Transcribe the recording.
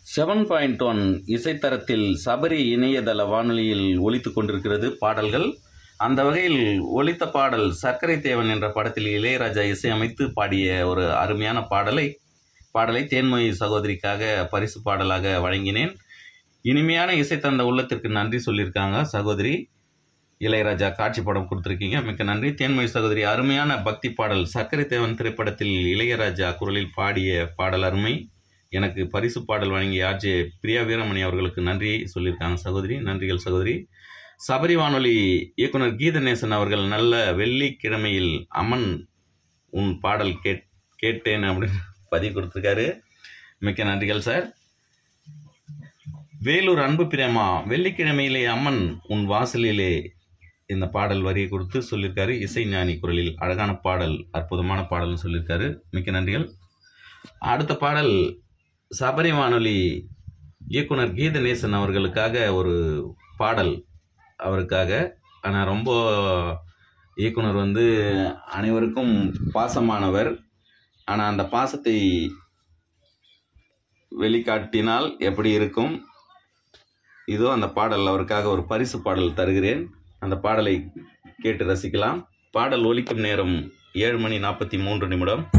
seven point one இசைத்தரத்தில் சபரி இணையதள வானொலியில் ஒலித்து கொண்டிருக்கிறது பாடல்கள் அந்த வகையில் ஒலித்த பாடல் சர்க்கரை தேவன் என்ற படத்தில் இளையராஜா இசையமைத்து பாடிய ஒரு அருமையான பாடலை பாடலை தேன்மொழி சகோதரிக்காக பரிசு பாடலாக வழங்கினேன் இனிமையான இசை தந்த உள்ளத்திற்கு நன்றி சொல்லியிருக்காங்க சகோதரி இளையராஜா காட்சி படம் கொடுத்துருக்கீங்க மிக்க நன்றி தேன்மொழி சகோதரி அருமையான பக்தி பாடல் சர்க்கரை தேவன் திரைப்படத்தில் இளையராஜா குரலில் பாடிய பாடல் அருமை எனக்கு பரிசு பாடல் வழங்கிய ஆர்ஜே பிரியா வீரமணி அவர்களுக்கு நன்றி சொல்லியிருக்காங்க சகோதரி நன்றிகள் சகோதரி சபரி வானொலி இயக்குனர் கீதநேசன் அவர்கள் நல்ல வெள்ளிக்கிழமையில் அம்மன் உன் பாடல் கேட் கேட்டேன் அப்படின்னு பதிவு கொடுத்துருக்காரு மிக்க நன்றிகள் சார் வேலூர் அன்பு பிரேமா வெள்ளிக்கிழமையிலே அம்மன் உன் வாசலிலே இந்த பாடல் வரியை கொடுத்து சொல்லியிருக்காரு இசை ஞானி குரலில் அழகான பாடல் அற்புதமான பாடல்னு சொல்லியிருக்காரு மிக்க நன்றிகள் அடுத்த பாடல் சபரி வானொலி இயக்குனர் கீதநேசன் அவர்களுக்காக ஒரு பாடல் அவருக்காக ஆனால் ரொம்ப இயக்குனர் வந்து அனைவருக்கும் பாசமானவர் ஆனால் அந்த பாசத்தை வெளிக்காட்டினால் எப்படி இருக்கும் இதோ அந்த பாடல் அவருக்காக ஒரு பரிசு பாடல் தருகிறேன் அந்த பாடலை கேட்டு ரசிக்கலாம் பாடல் ஒலிக்கும் நேரம் ஏழு மணி நாற்பத்தி மூன்று நிமிடம்